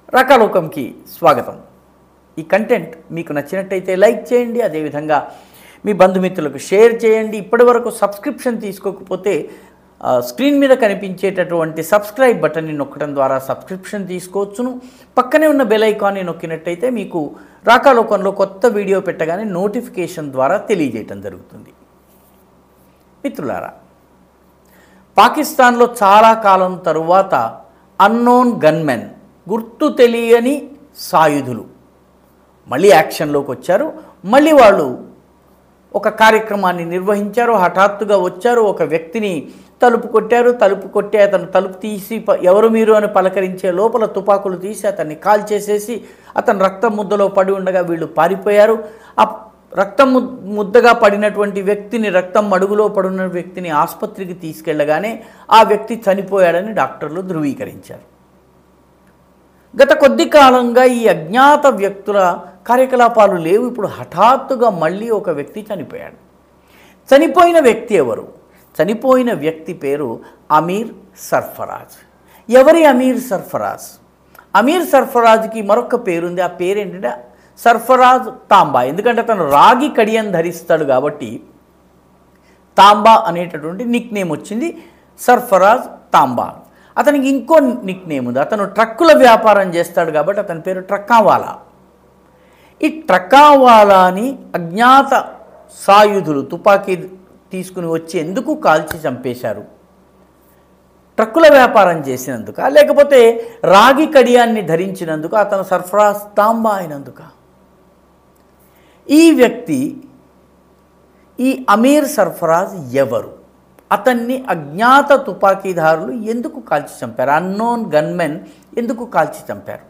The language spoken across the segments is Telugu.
రకాలోకంకి స్వాగతం ఈ కంటెంట్ మీకు నచ్చినట్టయితే లైక్ చేయండి అదేవిధంగా మీ బంధుమిత్రులకు షేర్ చేయండి ఇప్పటివరకు సబ్స్క్రిప్షన్ తీసుకోకపోతే ఆ, స్క్రీన్ మీద కనిపించేటటువంటి సబ్స్క్రైబ్ బటన్ని నొక్కడం ద్వారా సబ్స్క్రిప్షన్ తీసుకోవచ్చును పక్కనే ఉన్న బెల్ ఐకాన్ని నొక్కినట్టయితే మీకు రాకాలోకంలో కొత్త వీడియో పెట్టగానే నోటిఫికేషన్ ద్వారా తెలియజేయటం జరుగుతుంది మిత్రులారా పాకిస్తాన్లో చాలా కాలం తరువాత అన్నోన్ గన్మెన్ గుర్తు తెలియని సాయుధులు మళ్ళీ యాక్షన్లోకి వచ్చారు మళ్ళీ వాళ్ళు ఒక కార్యక్రమాన్ని నిర్వహించారు హఠాత్తుగా వచ్చారు ఒక వ్యక్తిని తలుపు కొట్టారు తలుపు కొట్టి అతను తలుపు తీసి ప- ఎవరు మీరు అని పలకరించే లోపల తుపాకులు తీసి అతన్ని కాల్ చేసేసి అతను రక్తం ముద్దలో పడి ఉండగా వీళ్ళు పారిపోయారు ఆ రక్తం ముద్- ముద్దగా పడినటువంటి వ్యక్తిని రక్తం మడుగులో పడున్న వ్యక్తిని ఆసుపత్రికి తీసుకెళ్ళగానే ఆ వ్యక్తి చనిపోయాడని డాక్టర్లు ధృవీకరించారు గత కొద్ది కాలంగా ఈ అజ్ఞాత వ్యక్తుల కార్యకలాపాలు లేవు ఇప్పుడు హఠాత్తుగా మళ్ళీ ఒక వ్యక్తి చనిపోయాడు చనిపోయిన వ్యక్తి ఎవరు చనిపోయిన వ్యక్తి పేరు అమీర్ సర్ఫరాజ్ ఎవరి అమీర్ సర్ఫరాజ్ అమీర్ సర్ఫరాజ్కి మరొక పేరుంది ఆ పేరు ఏంటంటే సర్ఫరాజ్ తాంబా ఎందుకంటే అతను రాగి కడియం ధరిస్తాడు కాబట్టి తాంబా అనేటటువంటి నిక్ నేమ్ వచ్చింది సర్ఫరాజ్ తాంబా అతనికి ఇంకో నిక్ నేమ్ ఉంది అతను ట్రక్కుల వ్యాపారం చేస్తాడు కాబట్టి అతని పేరు ట్రక్కావాలా ఈ ట్రక్కావాలాని అజ్ఞాత సాయుధులు తుపాకీ తీసుకుని వచ్చి ఎందుకు కాల్చి చంపేశారు ట్రక్కుల వ్యాపారం చేసినందుక లేకపోతే రాగి కడియాన్ని ధరించినందుకు అతను సర్ఫరాజ్ తాంబా అయినందుక ఈ వ్యక్తి ఈ అమీర్ సర్ఫరాజ్ ఎవరు అతన్ని అజ్ఞాత తుపాకీదారులు ఎందుకు కాల్చి చంపారు అన్నోన్ గన్మెన్ ఎందుకు కాల్చి చంపారు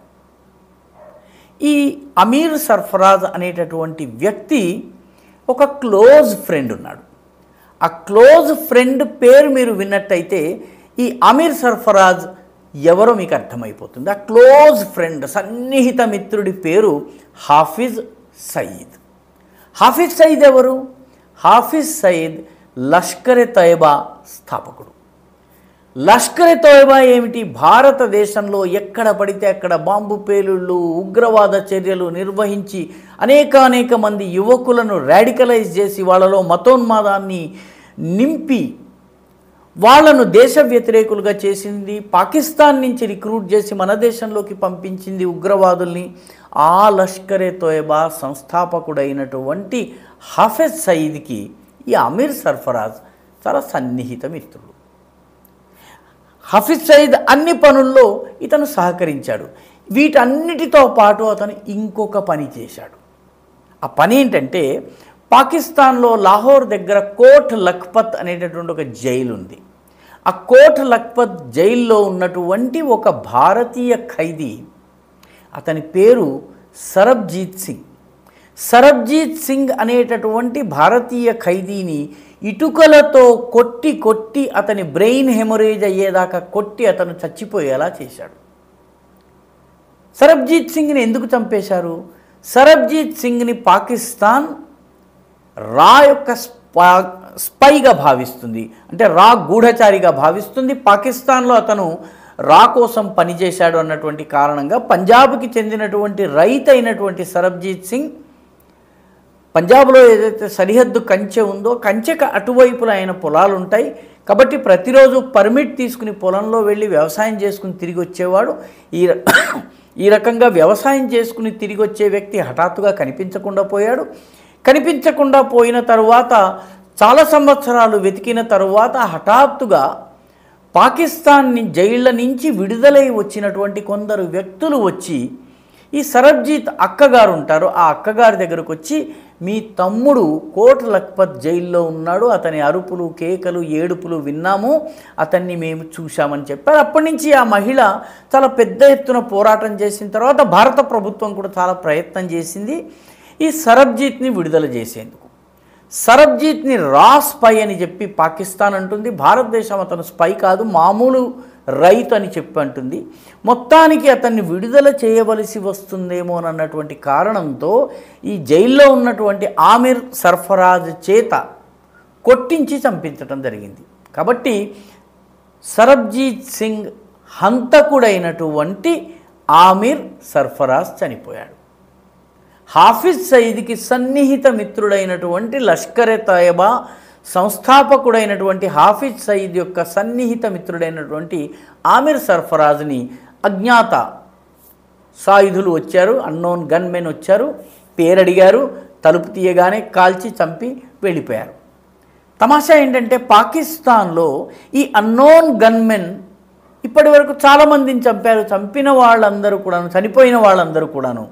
ఈ అమీర్ సర్ఫరాజ్ అనేటటువంటి వ్యక్తి ఒక క్లోజ్ ఫ్రెండ్ ఉన్నాడు ఆ క్లోజ్ ఫ్రెండ్ పేరు మీరు విన్నట్టయితే ఈ అమీర్ సర్ఫరాజ్ ఎవరో మీకు అర్థమైపోతుంది ఆ క్లోజ్ ఫ్రెండ్ సన్నిహిత మిత్రుడి పేరు హాఫిజ్ సయీద్ హాఫిజ్ సయీద్ ఎవరు హాఫిజ్ సయీద్ లష్కర్ ఎ తయబా స్థాపకుడు లష్కర్ ఎ తోయబా ఏమిటి భారతదేశంలో ఎక్కడ పడితే అక్కడ బాంబు పేలుళ్ళు ఉగ్రవాద చర్యలు నిర్వహించి అనేక అనేక మంది యువకులను రాడికలైజ్ చేసి వాళ్ళలో మతోన్మాదాన్ని నింపి వాళ్ళను దేశ వ్యతిరేకులుగా చేసింది పాకిస్తాన్ నుంచి రిక్రూట్ చేసి మన దేశంలోకి పంపించింది ఉగ్రవాదుల్ని ఆ లష్కర్ ఎ తోయబా సంస్థాపకుడైనటువంటి హాఫెజ్ సయీద్కి ఈ అమీర్ సర్ఫరాజ్ చాలా సన్నిహిత మిత్రుడు హఫీజ్ సయీద్ అన్ని పనుల్లో ఇతను సహకరించాడు వీటన్నిటితో పాటు అతను ఇంకొక పని చేశాడు ఆ పని ఏంటంటే పాకిస్తాన్లో లాహోర్ దగ్గర కోట్ లఖ్పత్ అనేటటువంటి ఒక జైలు ఉంది ఆ కోట్ లఖ్పత్ జైల్లో ఉన్నటువంటి ఒక భారతీయ ఖైదీ అతని పేరు సరబ్జీత్ సింగ్ సరబ్జీత్ సింగ్ అనేటటువంటి భారతీయ ఖైదీని ఇటుకలతో కొట్టి కొట్టి అతని బ్రెయిన్ హెమరేజ్ అయ్యేదాకా కొట్టి అతను చచ్చిపోయేలా చేశాడు సరబ్జీత్ సింగ్ని ఎందుకు చంపేశారు సరబ్జీత్ సింగ్ని పాకిస్తాన్ రా యొక్క స్పా స్పైగా భావిస్తుంది అంటే రా గూఢచారిగా భావిస్తుంది పాకిస్తాన్లో అతను రా కోసం పనిచేశాడు అన్నటువంటి కారణంగా పంజాబ్కి చెందినటువంటి రైతు అయినటువంటి సరబ్జీత్ సింగ్ పంజాబ్లో ఏదైతే సరిహద్దు కంచె ఉందో కంచెకు అటువైపున ఆయన పొలాలు ఉంటాయి కాబట్టి ప్రతిరోజు పర్మిట్ తీసుకుని పొలంలో వెళ్ళి వ్యవసాయం చేసుకుని తిరిగి వచ్చేవాడు ఈ ర- ఈ రకంగా వ్యవసాయం చేసుకుని తిరిగి వచ్చే వ్యక్తి హఠాత్తుగా కనిపించకుండా పోయాడు కనిపించకుండా పోయిన తరువాత చాలా సంవత్సరాలు వెతికిన తరువాత హఠాత్తుగా పాకిస్తాన్ ని- జైళ్ళ నుంచి విడుదలై వచ్చినటువంటి కొందరు వ్యక్తులు వచ్చి ఈ సరబ్జీత్ అక్కగారు ఉంటారు ఆ అక్కగారి దగ్గరకు వచ్చి మీ తమ్ముడు కోట్ లఖ్పత్ జైల్లో ఉన్నాడు అతని అరుపులు కేకలు ఏడుపులు విన్నాము అతన్ని మేము చూశామని చెప్పారు అప్పటి నుంచి ఆ మహిళ చాలా పెద్ద ఎత్తున పోరాటం చేసిన తర్వాత భారత ప్రభుత్వం కూడా చాలా ప్రయత్నం చేసింది ఈ సరబ్జీత్ని విడుదల చేసేందుకు సరబ్జీత్ని రా స్పై అని చెప్పి పాకిస్తాన్ అంటుంది భారతదేశం అతను స్పై కాదు మామూలు రైతు అని చెప్పి అంటుంది మొత్తానికి అతన్ని విడుదల చేయవలసి వస్తుందేమో అన్నటువంటి కారణంతో ఈ జైల్లో ఉన్నటువంటి ఆమిర్ సర్ఫరాజ్ చేత కొట్టించి చంపించటం జరిగింది కాబట్టి సరబ్జీత్ సింగ్ హంతకుడైనటువంటి ఆమిర్ సర్ఫరాజ్ చనిపోయాడు హాఫిజ్ సయీద్కి సన్నిహిత మిత్రుడైనటువంటి లష్కర్ ఎ తయబా సంస్థాపకుడైనటువంటి హాఫిజ్ సయీద్ యొక్క సన్నిహిత మిత్రుడైనటువంటి ఆమిర్ సర్ఫరాజ్ని అజ్ఞాత సాయుధులు వచ్చారు అన్నోన్ గన్మెన్ వచ్చారు పేరు అడిగారు తలుపు తీయగానే కాల్చి చంపి వెళ్ళిపోయారు తమాషా ఏంటంటే పాకిస్తాన్లో ఈ అన్నోన్ గన్మెన్ ఇప్పటి వరకు చాలామందిని చంపారు చంపిన వాళ్ళందరూ కూడాను చనిపోయిన వాళ్ళందరూ కూడాను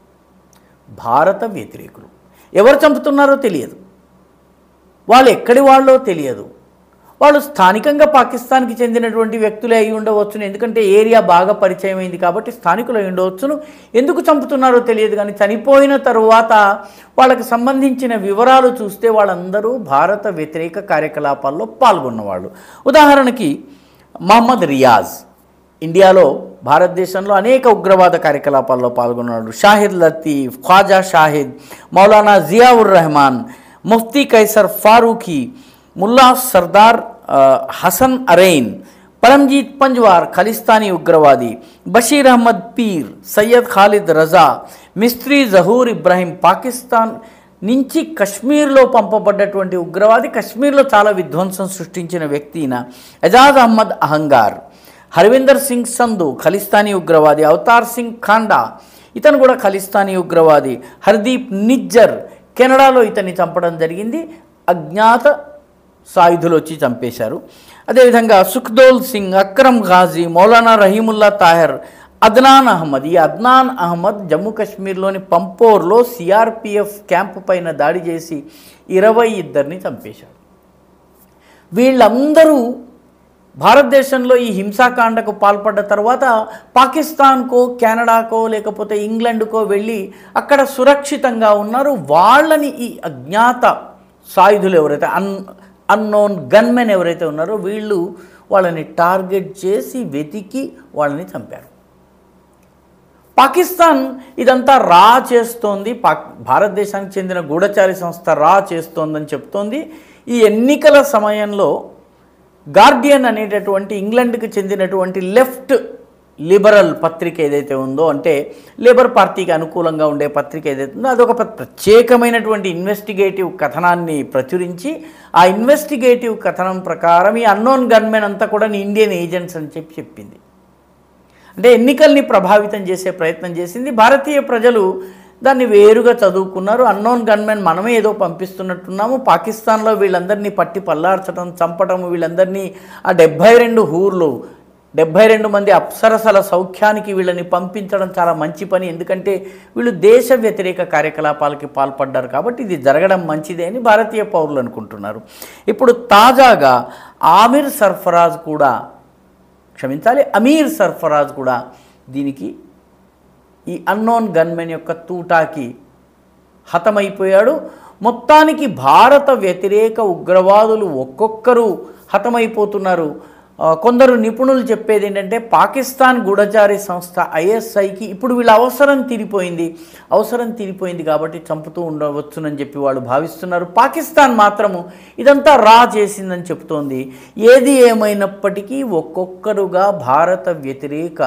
భారత వ్యతిరేకులు ఎవరు చంపుతున్నారో తెలియదు వాళ్ళు ఎక్కడి వాళ్ళో తెలియదు వాళ్ళు స్థానికంగా పాకిస్తాన్కి చెందినటువంటి వ్యక్తులే అయి ఉండవచ్చును ఎందుకంటే ఏరియా బాగా పరిచయం అయింది కాబట్టి స్థానికులు అయి ఉండవచ్చును ఎందుకు చంపుతున్నారో తెలియదు కానీ చనిపోయిన తరువాత వాళ్ళకి సంబంధించిన వివరాలు చూస్తే వాళ్ళందరూ భారత వ్యతిరేక కార్యకలాపాల్లో పాల్గొన్నవాళ్ళు ఉదాహరణకి మహమ్మద్ రియాజ్ ఇండియాలో భారతదేశంలో అనేక ఉగ్రవాద కార్యకలాపాల్లో పాల్గొన్నాడు షాహిద్ లతీఫ్ ఖ్వాజా షాహిద్ మౌలానా జియావుర్ రెహమాన్ ముఫ్తీ కైసర్ ఫారూఖీ ముల్లా సర్దార్ ఆ, హసన్ అరైన్ పరంజీత్ పంజ్వార్ ఖలిస్తానీ ఉగ్రవాది బషీర్ అహ్మద్ పీర్ సయ్యద్ ఖాలిద్ రజా మిస్త్రీ జహూర్ ఇబ్రాహీం పాకిస్తాన్ నుంచి కశ్మీర్లో పంపబడ్డటువంటి ఉగ్రవాది కశ్మీర్లో చాలా విధ్వంసం సృష్టించిన వ్యక్తి ఈయన ఎజాజ్ అహ్మద్ అహంగార్ హర్విందర్ సింగ్ సంధు ఖలిస్తానీ ఉగ్రవాది అవతార్ సింగ్ ఖాండా ఇతను కూడా ఖలిస్తానీ ఉగ్రవాది హర్దీప్ నిజ్జర్ కెనడాలో ఇతన్ని చంపడం జరిగింది అజ్ఞాత సాయుధులు వచ్చి చంపేశారు అదేవిధంగా సుఖ్దోల్ సింగ్ అక్రమ్ ఘాజీ మౌలానా రహీముల్లా తాహెర్ అద్నాన్ అహ్మద్ ఈ అద్నాన్ అహ్మద్ జమ్మూ కాశ్మీర్లోని పంపోర్లో సిఆర్పిఎఫ్ క్యాంపు పైన దాడి చేసి ఇరవై ఇద్దరిని చంపేశాడు వీళ్ళందరూ భారతదేశంలో ఈ హింసాకాండకు పాల్పడ్డ తర్వాత పాకిస్తాన్కో కెనడాకో లేకపోతే ఇంగ్లాండ్కో వెళ్ళి అక్కడ సురక్షితంగా ఉన్నారు వాళ్ళని ఈ అజ్ఞాత సాయుధులు ఎవరైతే అన్ అన్నోన్ గన్మెన్ ఎవరైతే ఉన్నారో వీళ్ళు వాళ్ళని టార్గెట్ చేసి వెతికి వాళ్ళని చంపారు పాకిస్తాన్ ఇదంతా రా చేస్తోంది పాక్ భారతదేశానికి చెందిన గూఢచారి సంస్థ రా చేస్తోందని చెప్తోంది ఈ ఎన్నికల సమయంలో గార్డియన్ అనేటటువంటి ఇంగ్లాండ్కి చెందినటువంటి లెఫ్ట్ లిబరల్ పత్రిక ఏదైతే ఉందో అంటే లేబర్ పార్టీకి అనుకూలంగా ఉండే పత్రిక ఏదైతే ఉందో అదొక ప్ర- ప్రత్యేకమైనటువంటి ఇన్వెస్టిగేటివ్ కథనాన్ని ప్రచురించి ఆ ఇన్వెస్టిగేటివ్ కథనం ప్రకారం ఈ అన్నోన్ గన్మెన్ అంతా కూడా ఇండియన్ ఏజెంట్స్ అని చెప్పి చెప్పింది అంటే ఎన్నికల్ని ప్రభావితం చేసే ప్రయత్నం చేసింది భారతీయ ప్రజలు దాన్ని వేరుగా చదువుకున్నారు అన్నోన్ గన్మెన్ మనమే ఏదో పంపిస్తున్నట్టున్నాము పాకిస్తాన్లో వీళ్ళందరినీ పట్టి పల్లార్చడం చంపడం వీళ్ళందరినీ ఆ డెబ్భై రెండు హూర్లు డెబ్భై రెండు మంది అప్సరసల సౌఖ్యానికి వీళ్ళని పంపించడం చాలా మంచి పని ఎందుకంటే వీళ్ళు దేశ వ్యతిరేక కార్యకలాపాలకి పాల్పడ్డారు కాబట్టి ఇది జరగడం మంచిదే అని భారతీయ పౌరులు అనుకుంటున్నారు ఇప్పుడు తాజాగా ఆమిర్ సర్ఫరాజ్ కూడా క్షమించాలి అమీర్ సర్ఫరాజ్ కూడా దీనికి ఈ అన్నోన్ గన్మెన్ యొక్క తూటాకి హతమైపోయాడు మొత్తానికి భారత వ్యతిరేక ఉగ్రవాదులు ఒక్కొక్కరు హతమైపోతున్నారు ఆ, కొందరు నిపుణులు చెప్పేది ఏంటంటే పాకిస్తాన్ గూఢచారి సంస్థ ఐఎస్ఐకి ఇప్పుడు వీళ్ళ అవసరం తీరిపోయింది అవసరం తీరిపోయింది కాబట్టి చంపుతూ ఉండవచ్చునని చెప్పి వాళ్ళు భావిస్తున్నారు పాకిస్తాన్ మాత్రము ఇదంతా రా చేసిందని చెప్తోంది ఏది ఏమైనప్పటికీ ఒక్కొక్కరుగా భారత వ్యతిరేక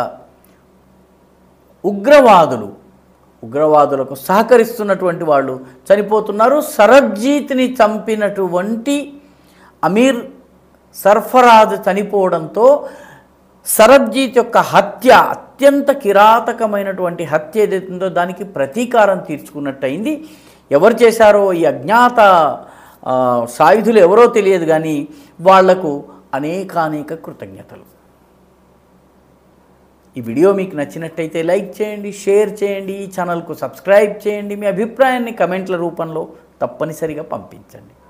ఉగ్రవాదులు ఉగ్రవాదులకు సహకరిస్తున్నటువంటి వాళ్ళు చనిపోతున్నారు సరబ్జీత్ని చంపినటువంటి అమీర్ సర్ఫరాజ్ చనిపోవడంతో సరబ్జీత్ యొక్క హత్య అత్యంత కిరాతకమైనటువంటి హత్య ఏదైతుందో దానికి ప్రతీకారం తీర్చుకున్నట్టయింది ఎవరు చేశారో ఈ అజ్ఞాత ఆ, సాయుధులు ఎవరో తెలియదు కానీ వాళ్లకు అనేకానేక కృతజ్ఞతలు ఈ వీడియో మీకు నచ్చినట్టయితే లైక్ చేయండి షేర్ చేయండి ఈ ఛానల్కు సబ్స్క్రైబ్ చేయండి మీ అభిప్రాయాన్ని కమెంట్ల రూపంలో తప్పనిసరిగా పంపించండి